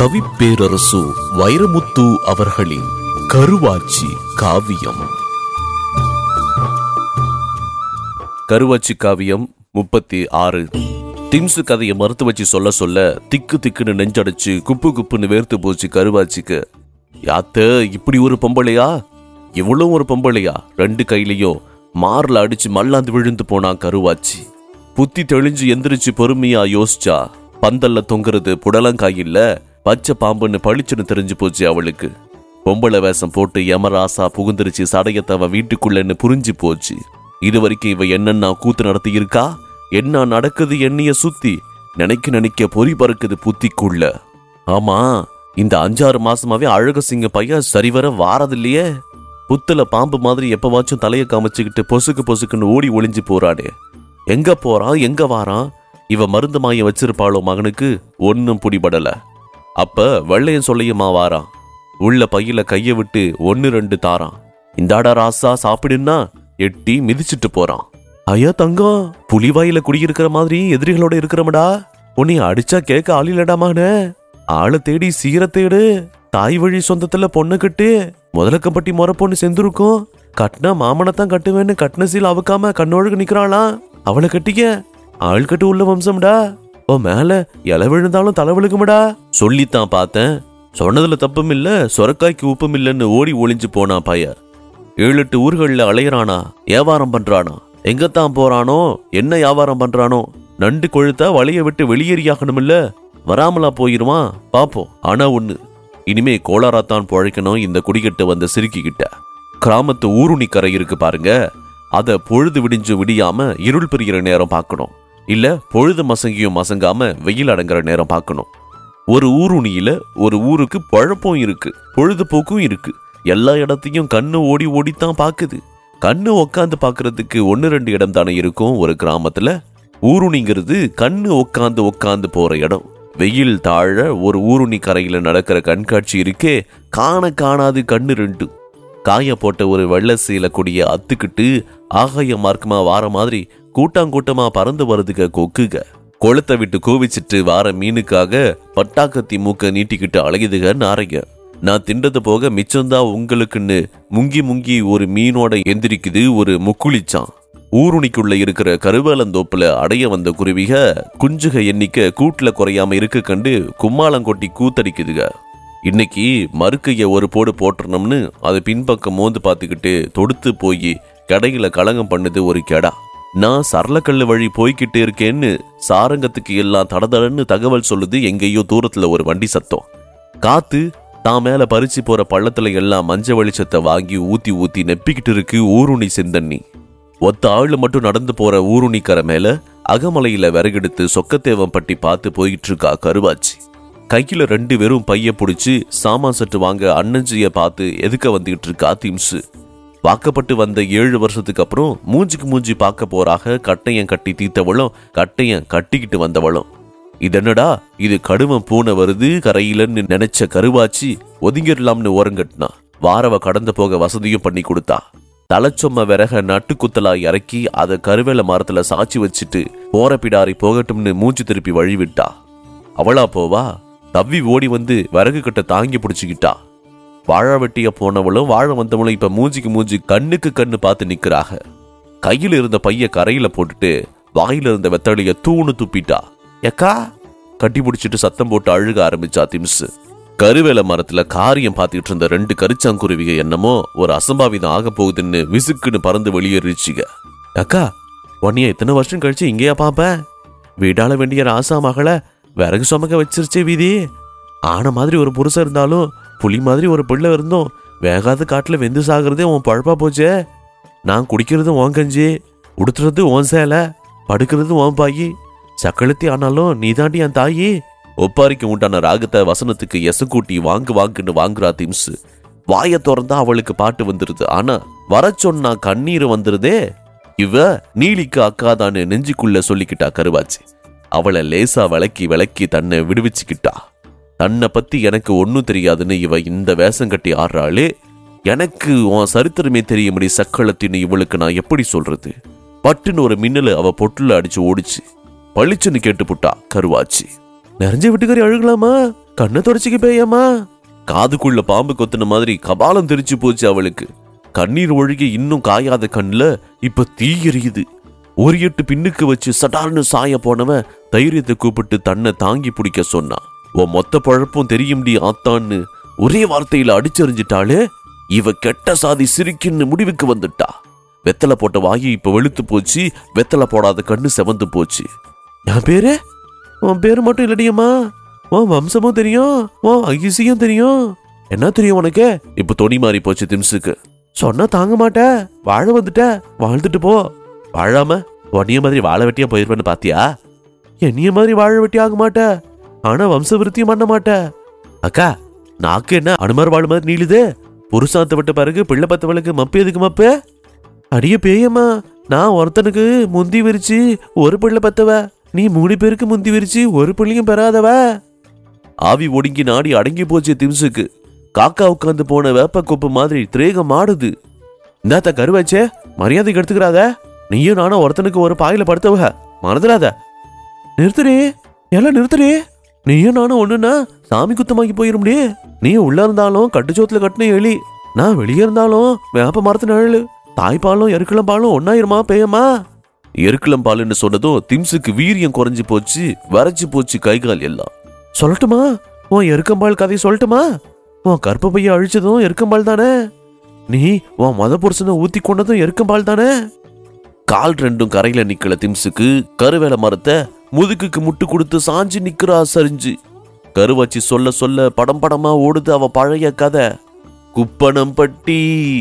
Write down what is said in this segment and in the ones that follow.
கவிப்பேரரசு வைரமுத்து அவர்களின் கருவாச்சி காவியம் கருவாச்சி காவியம் முப்பத்தி ஆறு திம்சு கதையை மறுத்து வச்சு சொல்ல சொல்ல திக்கு திக்குன்னு நெஞ்சடைச்சு குப்பு குப்புன்னு வேர்த்து போச்சு கருவாச்சிக்கு யாத்த இப்படி ஒரு பொம்பளையா இவ்வளவு ஒரு பொம்பளையா ரெண்டு கையிலையும் மார்ல அடிச்சு மல்லாந்து விழுந்து போனான் கருவாச்சி புத்தி தெளிஞ்சு எந்திரிச்சு பொறுமையா யோசிச்சா பந்தல்ல தொங்குறது புடலங்காய் இல்ல பச்சை பாம்புன்னு பளிச்சுன்னு தெரிஞ்சு போச்சு அவளுக்கு பொம்பளை வேஷம் போட்டு யமராசா புகுந்துருச்சு சடையத்தவ வீட்டுக்குள்ளன்னு புரிஞ்சு போச்சு இது வரைக்கும் இவ என்னென்ன கூத்து நடத்தி இருக்கா என்ன நடக்குது என்னைய சுத்தி நினைக்க நினைக்க பொறி பறக்குது புத்திக்குள்ள ஆமா இந்த அஞ்சாறு மாசமாவே அழக சிங்க பையன் சரிவர வாரதில்லையே புத்துல பாம்பு மாதிரி எப்பவாச்சும் தலைய காமிச்சுக்கிட்டு பொசுக்கு பொசுக்குன்னு ஓடி ஒளிஞ்சு போறானே எங்க போறான் எங்க வாரான் இவ மருந்து மாய வச்சிருப்பாளோ மகனுக்கு ஒன்னும் பிடிபடல அப்ப வெள்ளையன் சொல்லியுமா வாரான் உள்ள பையில கைய விட்டு ஒன்னு ரெண்டு தாரான் இந்தாடா ராசா சாப்பிடுன்னா எட்டி மிதிச்சிட்டு போறான் ஐயா தங்கம் புலிவாயில குடியிருக்கிற மாதிரி எதிரிகளோட இருக்கிறமடா உன்னை அடிச்சா கேட்க ஆளில்லடாமானே ஆளை தேடி சீர தேடு தாய் வழி சொந்தத்துல பொண்ணு கட்டு முதலக்கப்பட்டி முறை பொண்ணு செந்திருக்கும் கட்டினா மாமனத்தான் கட்டுவேன்னு கட்டின சீல் அவுக்காம கண்ணொழுகு நிக்கிறாளாம் அவளை கட்டிக்க ஆள் கட்டு உள்ள வம்சம்டா ஓ மேல இலை விழுந்தாலும் தலை விழுகுமடா சொல்லித்தான் பார்த்தேன் சொன்னதுல தப்பும் இல்ல சொரக்காய்க்கு உப்பும் இல்லைன்னு ஓடி ஒளிஞ்சு போனா பைய ஏழு எட்டு ஊர்கள்ல அலையறானா வியாபாரம் பண்றானா எங்கத்தான் போறானோ என்ன வியாபாரம் பண்றானோ நண்டு கொழுத்தா வலைய விட்டு வெளியேறியாகணுமில்ல வராமலா போயிருவான் பாப்போம் ஆனா ஒண்ணு இனிமே கோளாராத்தான் பொழைக்கணும் இந்த குடிக்கிட்ட வந்த சிறுக்கிக்கிட்ட கிராமத்து ஊருணி கரை இருக்கு பாருங்க அத பொழுது விடிஞ்சு விடியாம இருள் பிரிகிற நேரம் பார்க்கணும் இல்ல பொழுது மசங்கியும் மசங்காம வெயில் அடங்குற நேரம் பார்க்கணும் ஒரு ஊருணியில ஒரு ஊருக்கு பழப்பம் இருக்கு பொழுதுபோக்கும் இருக்கு எல்லா இடத்தையும் கண்ணு ஓடி ஓடித்தான் பாக்குது கண்ணு உக்காந்து பாக்குறதுக்கு ஒன்னு ரெண்டு இடம் தானே இருக்கும் ஒரு கிராமத்துல ஊருணிங்கிறது கண்ணு உக்காந்து உக்காந்து போற இடம் வெயில் தாழ ஒரு ஊருணி கரையில நடக்கிற கண்காட்சி இருக்கே காண காணாது கண்ணு ரெண்டு காய போட்ட ஒரு வெள்ளை சீல கொடிய அத்துக்கிட்டு ஆகாய மார்க்கமா வார மாதிரி கூட்டாங்கூட்டமா பறந்து வருதுக கொக்குக கொளுத்த விட்டு கோவிச்சிட்டு வார மீனுக்காக பட்டாக்கத்தி மூக்க நீட்டிக்கிட்டு அழகுதுக நாரைங்க நான் திண்டது போக மிச்சம்தான் உங்களுக்குன்னு முங்கி முங்கி ஒரு மீனோட எந்திரிக்குது ஒரு முக்குளிச்சான் ஊருணிக்குள்ள இருக்கிற கருவேலந்தோப்புல அடைய வந்த குருவிக குஞ்சுக எண்ணிக்கை கூட்டுல குறையாம இருக்க கண்டு கும்மாளங்கொட்டி கூத்தடிக்குதுக இன்னைக்கு மறுக்கைய ஒரு போடு போட்டுறணும்னு அது பின்பக்கம் மோந்து பார்த்துக்கிட்டு தொடுத்து போய் கடையில களங்கம் பண்ணுது ஒரு கெடா நான் சரளக்கல்லு வழி போய்கிட்டு இருக்கேன்னு சாரங்கத்துக்கு எல்லாம் தடதடன்னு தகவல் சொல்லுது எங்கேயோ தூரத்துல ஒரு வண்டி சத்தம் காத்து தான் மேல பறிச்சு போற பள்ளத்துல எல்லாம் மஞ்ச வெளிச்சத்தை வாங்கி ஊத்தி ஊத்தி நெப்பிக்கிட்டு இருக்கு ஊருணி செந்தண்ணி ஒத்த ஆளு மட்டும் நடந்து போற ஊருணிக்கரை மேல அகமலையில விறகெடுத்து சொக்கத்தேவம் பட்டி பார்த்து போயிட்டு இருக்கா கருவாச்சி கையில ரெண்டு பேரும் பைய புடிச்சு சாமான் சட்டு வாங்க அண்ணஞ்சிய பார்த்து எதுக்க வந்துகிட்டு இருக்கா திம்சு வாக்கப்பட்டு வந்த ஏழு வருஷத்துக்கு அப்புறம் மூஞ்சிக்கு மூஞ்சி பார்க்க போறாக கட்டையன் கட்டி தீத்தவளும் கட்டையன் கட்டிக்கிட்டு வந்தவளும் இதென்னடா இது கடுமம் பூனை வருது கரையிலன்னு நினைச்ச கருவாச்சி ஒதுங்கிடலாம்னு ஓரங்கட்டினா வாரவ கடந்து போக வசதியும் பண்ணி கொடுத்தா தலைச்சொம்ம விறக நட்டு குத்தலா இறக்கி அதை கருவேல மரத்துல சாச்சி வச்சுட்டு போற பிடாரி போகட்டும்னு மூஞ்சி திருப்பி வழிவிட்டா அவளா போவா தவ்வி ஓடி வந்து விறகு கட்ட தாங்கி பிடிச்சுக்கிட்டா வாழ வெட்டிய போனவளும் வாழ வந்தவளும் இப்ப மூஞ்சிக்கு மூஞ்சி கண்ணுக்கு கண்ணு பார்த்து நிக்கிறாக கையில இருந்த பைய கரையில போட்டுட்டு வாயில இருந்த வெத்தலைய தூணு துப்பிட்டா எக்கா கட்டி பிடிச்சிட்டு சத்தம் போட்டு அழுக ஆரம்பிச்சா திம்ஸ் கருவேல மரத்துல காரியம் பார்த்துக்கிட்டு இருந்த ரெண்டு கரிச்சாங்குருவிக என்னமோ ஒரு அசம்பாவிதம் ஆக போகுதுன்னு விசுக்குன்னு பறந்து வெளியேறிச்சுங்க அக்கா உன்னைய எத்தனை வருஷம் கழிச்சு இங்கேயா பாப்பேன் வீடாள வேண்டிய ராசா மகளை விறகு சுமக்க வச்சிருச்சே வீதி ஆன மாதிரி ஒரு புருஷன் இருந்தாலும் புலி மாதிரி ஒரு பிள்ளை இருந்தோம் வேகாத காட்டுல வெந்து சாகுறதே உன் பழப்பா போச்சே நான் குடிக்கிறது உன் கஞ்சி உடுத்துறது உன் சேலை படுக்கிறது உன் பாயி சக்களத்தி ஆனாலும் நீ தாண்டி என் தாயி ஒப்பாரிக்கு உண்டான ராகத்தை வசனத்துக்கு எச கூட்டி வாங்கு வாங்குன்னு வாங்குறா திம்ஸ் வாய திறந்தா அவளுக்கு பாட்டு வந்துருது ஆனா வர சொன்னா கண்ணீர் வந்துருதே இவ நீலிக்கு அக்காதான்னு நெஞ்சுக்குள்ள சொல்லிக்கிட்டா கருவாச்சு அவளை லேசா விளக்கி விளக்கி தன்னை விடுவிச்சுக்கிட்டா தன்னை பத்தி எனக்கு ஒன்னும் தெரியாதுன்னு இவ இந்த வேஷம் கட்டி ஆடுறாளே எனக்கு உன் சரித்திரமே தெரியும்படி சக்களத்தின்னு இவளுக்கு நான் எப்படி சொல்றது பட்டுன்னு ஒரு மின்னல அவ பொட்டுல அடிச்சு ஓடிச்சு பளிச்சுன்னு கேட்டு புட்டா கருவாச்சி நிறைஞ்ச வீட்டுக்காரி அழுகலாமா கண்ணை தொடச்சிக்க பேயம்மா காதுக்குள்ள பாம்பு கொத்துன மாதிரி கபாலம் தெரிச்சு போச்சு அவளுக்கு கண்ணீர் ஒழுகி இன்னும் காயாத கண்ணுல இப்ப தீ எரியுது ஒரு எட்டு பின்னுக்கு வச்சு சடால்னு சாய போனவன் தைரியத்தை கூப்பிட்டு தன்னை தாங்கி பிடிக்க சொன்னான் உன் மொத்த பழப்பும் தெரியும்டி ஆத்தான்னு ஒரே வார்த்தையில அடிச்செறிஞ்சிட்டாலே இவ கெட்ட சாதி சிரிக்குன்னு முடிவுக்கு வந்துட்டா வெத்தலை போட்ட வாயு இப்ப வெளுத்து போச்சு வெத்தலை போடாத கண்ணு செவந்து போச்சு என் பேரு உன் பேரு மட்டும் இல்லடியம்மா உன் வம்சமும் தெரியும் உன் அகிசியும் தெரியும் என்ன தெரியும் உனக்கு இப்ப தொனி மாறி போச்சு திம்ஸுக்கு சொன்னா தாங்க மாட்ட வாழ வந்துட்ட வாழ்ந்துட்டு போ வாழாம உன்னைய மாதிரி வாழ வெட்டியா போயிருப்பேன்னு பாத்தியா என்னைய மாதிரி வாழ வெட்டி ஆக மாட்ட ஆனா வம்ச விருத்தியும் பண்ண மாட்ட அக்கா நாக்கு என்ன அனுமர் வாழ் மாதிரி நீளுது புருஷாத்த விட்ட பிறகு பிள்ளை பத்தவளுக்கு மப்பு எதுக்கு மப்பு அடிய பேயம்மா நான் ஒருத்தனுக்கு முந்தி விரிச்சு ஒரு பிள்ளை பத்தவ நீ மூணு பேருக்கு முந்தி விரிச்சு ஒரு பிள்ளையும் பெறாதவ ஆவி ஒடுங்கி நாடி அடங்கி போச்சு திம்சுக்கு காக்கா உட்காந்து போன வேப்ப கொப்பு மாதிரி திரேகம் ஆடுது இந்தாத்த கருவாச்சே மரியாதைக்கு எடுத்துக்கிறாத நீயும் நானும் ஒருத்தனுக்கு ஒரு பாயில படுத்தவ மறந்துடாத நிறுத்துறே எல்லாம் நிறுத்துறே நீயும் நானும் ஒண்ணுன்னா சாமி குத்தமாக்கி போயிரும்டி நீ உள்ள இருந்தாலும் கட்டுச்சோத்துல கட்டின எலி நான் வெளியே இருந்தாலும் வேப்ப மரத்து நிழலு தாய்ப்பாலும் எருக்களம் பாலும் ஒன்னாயிருமா பேயம்மா எருக்களம் பாலுன்னு சொன்னதும் திம்ஸுக்கு வீரியம் குறைஞ்சு போச்சு வரைச்சு போச்சு கை கால் எல்லாம் சொல்லட்டுமா உன் எருக்கம்பால் கதையை சொல்லட்டுமா உன் கற்ப பைய அழிச்சதும் எருக்கம்பால் தானே நீ உன் மத புருஷனை ஊத்தி கொண்டதும் எருக்கம்பால் தானே கால் ரெண்டும் கரையில நிக்கல திம்ஸுக்கு கருவேல மரத்தை முதுகுக்கு முட்டு கொடுத்து சாஞ்சு நிக்கிறா சரிஞ்சு கருவாச்சி சொல்ல சொல்ல படம் படமா ஓடுது அவ பழைய கதை குப்பனம் பட்டி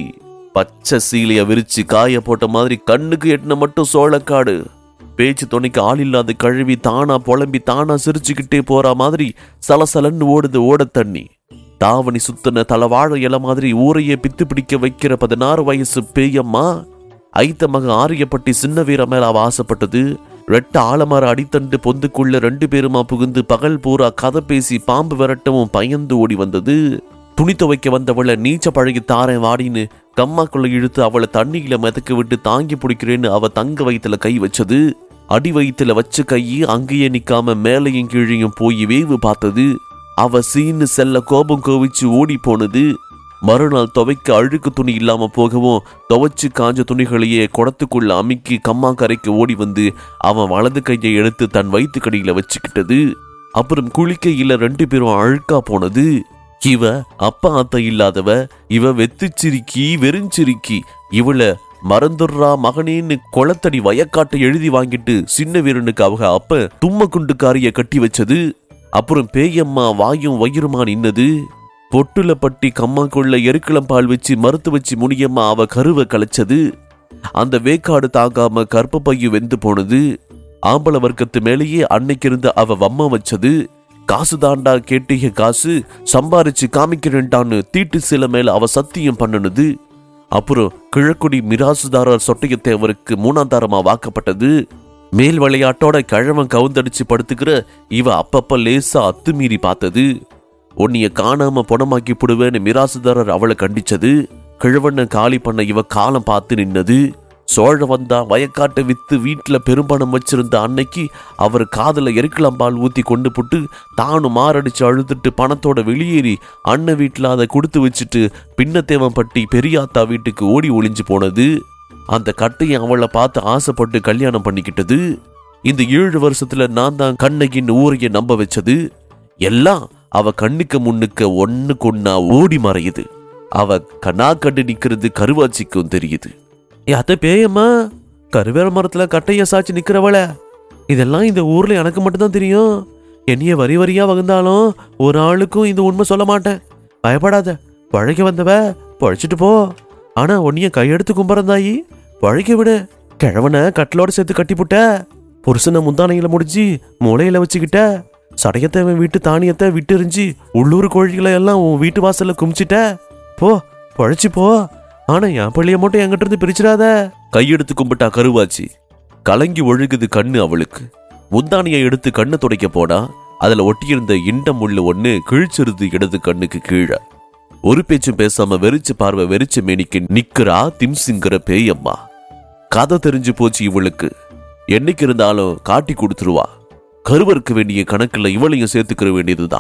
பச்சை சீலைய விரிச்சு காய போட்ட மாதிரி கண்ணுக்கு எட்டின மட்டும் சோளக்காடு பேச்சு துணைக்கு ஆள் இல்லாத கழுவி தானா புலம்பி தானா சிரிச்சுக்கிட்டே போற மாதிரி சலசலன்னு ஓடுது ஓட தண்ணி தாவணி சுத்தின தலவாழ இலை மாதிரி ஊரையே பித்து பிடிக்க வைக்கிற பதினாறு வயசு பேயம்மா ஐத்த மக ஆரியப்பட்டி சின்ன வீர மேல அவ ஆசைப்பட்டது ரெட்ட ஆலமர அடித்தண்டு பொந்துக்குள்ள ரெண்டு பேருமா புகுந்து பகல் பூரா கதை பேசி பாம்பு விரட்டவும் பயந்து ஓடி வந்தது துணி துவைக்க வந்தவளை நீச்ச பழகி தாரேன் வாடின்னு கம்மாக்குள்ள இழுத்து அவளை தண்ணியில மிதக்க விட்டு தாங்கி பிடிக்கிறேன்னு அவ தங்க வயித்துல கை வச்சது அடி வயித்துல வச்ச கையை அங்கேயே நிக்காம மேலையும் கீழையும் போய் வேவு பார்த்தது அவ சீன்னு செல்ல கோபம் கோவிச்சு ஓடி போனது மறுநாள் துவைக்க அழுக்கு துணி இல்லாம போகவும் துவைச்சு காஞ்ச துணிகளையே குடத்துக்குள்ள அமுக்கி கம்மா கரைக்கு ஓடி வந்து அவன் வலது கையை எடுத்து தன் வயிற்றுக்கடியில வச்சுக்கிட்டது அப்புறம் குளிக்கையில ரெண்டு பேரும் அழுக்கா போனது இவ அப்பா அத்தை இல்லாதவ இவ வெத்துச்சிரிக்கி வெறுஞ்சிரிக்கி இவள மறந்துடுறா மகனேன்னு குளத்தடி வயக்காட்டை எழுதி வாங்கிட்டு சின்ன வீரனுக்கு அவங்க அப்ப தும்ம குண்டுக்காரிய கட்டி வச்சது அப்புறம் பேயம்மா வாயும் வயிறுமா நின்னது பொட்டுல பட்டி கம்மாக்குள்ள எருக்களம் பால் வச்சு மறுத்து வச்சு முடியம்மா அவ கருவை கலைச்சது அந்த வேக்காடு தாங்காம கற்ப பையு வெந்து போனது ஆம்பள வர்க்கத்து மேலேயே அன்னைக்கு இருந்த அவ வம்ம வச்சது காசு தாண்டா கேட்டிய காசு சம்பாரிச்சு காமிக்கிறேன்டான்னு தீட்டு சில மேல அவ சத்தியம் பண்ணுனது அப்புறம் கிழக்குடி மிராசுதாரர் சொட்டையத்தேவருக்கு மூணாம் தாரமா வாக்கப்பட்டது மேல் விளையாட்டோட கிழவன் கவுந்தடிச்சு படுத்துக்கிற இவ அப்பப்ப லேசா அத்துமீறி பார்த்தது உன்னைய காணாம பொணமாக்கி போடுவேன்னு மிராசுதாரர் அவளை கண்டிச்சது கிழவனை காலி பண்ண இவ காலம் பார்த்து நின்னது சோழ வந்தா வயக்காட்டை வித்து வீட்டுல பெரும்பணம் வச்சிருந்த அன்னைக்கு அவர் காதுல எருக்கலாம் பால் ஊத்தி கொண்டு புட்டு தானும் மாரடிச்சு அழுதுட்டு பணத்தோட வெளியேறி அண்ணன் வீட்டுல அதை கொடுத்து வச்சுட்டு பின்னத்தேவன் பட்டி பெரியாத்தா வீட்டுக்கு ஓடி ஒளிஞ்சு போனது அந்த கட்டையை அவளை பார்த்து ஆசைப்பட்டு கல்யாணம் பண்ணிக்கிட்டது இந்த ஏழு வருஷத்துல நான் தான் கண்ணகின் ஊரைய நம்ப வச்சது எல்லாம் அவ கண்ணுக்கு முன்னுக்கு ஒண்ணு கொன்னா ஓடி மறையுது அவ கண்ணா கண்டு நிக்கிறது கருவாச்சிக்கும் தெரியுது ஏ அத்தை பேயம்மா கருவேல மரத்துல கட்டைய சாச்சு நிக்கிறவள இதெல்லாம் இந்த ஊர்ல எனக்கு மட்டும்தான் தெரியும் என்னைய வரி வரியா வகுந்தாலும் ஒரு ஆளுக்கும் இந்த உண்மை சொல்ல மாட்டேன் பயப்படாத பழைக்க வந்தவ பழைச்சிட்டு போ ஆனா உன்னைய கையெடுத்து கும்பறந்தாயி பழைக்க விடு கிழவனை கட்டிலோட சேர்த்து கட்டிப்புட்ட புருஷனை முந்தானையில முடிஞ்சு மூளையில வச்சுக்கிட்ட சடையத்தவன் வீட்டு தானியத்தை விட்டுறிஞ்சு உள்ளூர் கோழிகளை எல்லாம் உன் வீட்டு வாசல்ல குமிச்சிட்ட போ பழைச்சு போ ஆனா என் பள்ளிய மட்டும் என்கிட்ட இருந்து பிரிச்சிடாத கையெடுத்து கும்பிட்டா கருவாச்சி கலங்கி ஒழுகுது கண்ணு அவளுக்கு முந்தானியை எடுத்து கண்ணை துடைக்க போனா அதுல ஒட்டியிருந்த இண்ட முள்ளு ஒண்ணு கிழிச்சிருது இடது கண்ணுக்கு கீழே ஒரு பேச்சும் பேசாம வெறிச்சு பார்வை வெறிச்சு மேனிக்கு நிக்கிறா திம்சிங்கிற பேயம்மா கதை தெரிஞ்சு போச்சு இவளுக்கு என்னைக்கு இருந்தாலும் காட்டி கொடுத்துருவா கருவருக்கு வேண்டிய கணக்குல இவளையும் சேர்த்துக்கிற வேண்டியதுதான்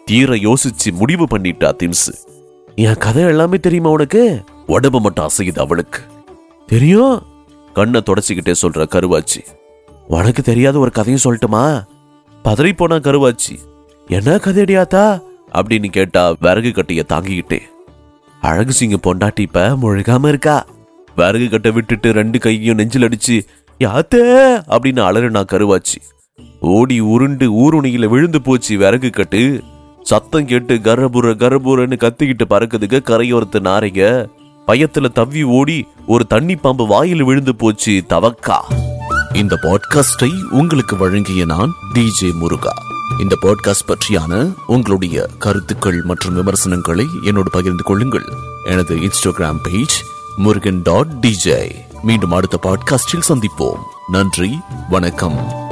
தீர யோசிச்சு முடிவு பண்ணிட்டா திம்ஸ் என் கதை எல்லாமே தெரியுமா உனக்கு உடம்பு மட்டும் அசையுது அவளுக்கு தெரியும் கண்ணை தொடச்சிக்கிட்டே சொல்ற கருவாச்சி உனக்கு தெரியாத ஒரு கதையும் சொல்லட்டுமா பதறி போனா கருவாச்சி என்ன கதையடியாத்தா அப்படின்னு கேட்டா விறகு கட்டிய தாங்கிக்கிட்டே அழகு சிங்க பொண்டாட்டி இப்ப முழுகாம இருக்கா விறகு கட்டை விட்டுட்டு ரெண்டு கையும் நெஞ்சில் அடிச்சு யாத்தே அப்படின்னு அலறுனா கருவாச்சி ஓடி உருண்டு ஊருணியில விழுந்து போச்சு விறகு கட்டு சத்தம் கேட்டு கரபுர கரபுரன்னு கத்திக்கிட்டு பறக்குதுங்க கரையோரத்து நாரைங்க பயத்துல தவ்வி ஓடி ஒரு தண்ணி பாம்பு வாயில் விழுந்து போச்சு தவக்கா இந்த பாட்காஸ்டை உங்களுக்கு வழங்கிய நான் டிஜே முருகா இந்த பாட்காஸ்ட் பற்றியான உங்களுடைய கருத்துக்கள் மற்றும் விமர்சனங்களை என்னோடு பகிர்ந்து கொள்ளுங்கள் எனது Instagram page Murugan dot DJ மீண்டும் அடுத்த பாட்காஸ்டில் சந்திப்போம் நன்றி வணக்கம்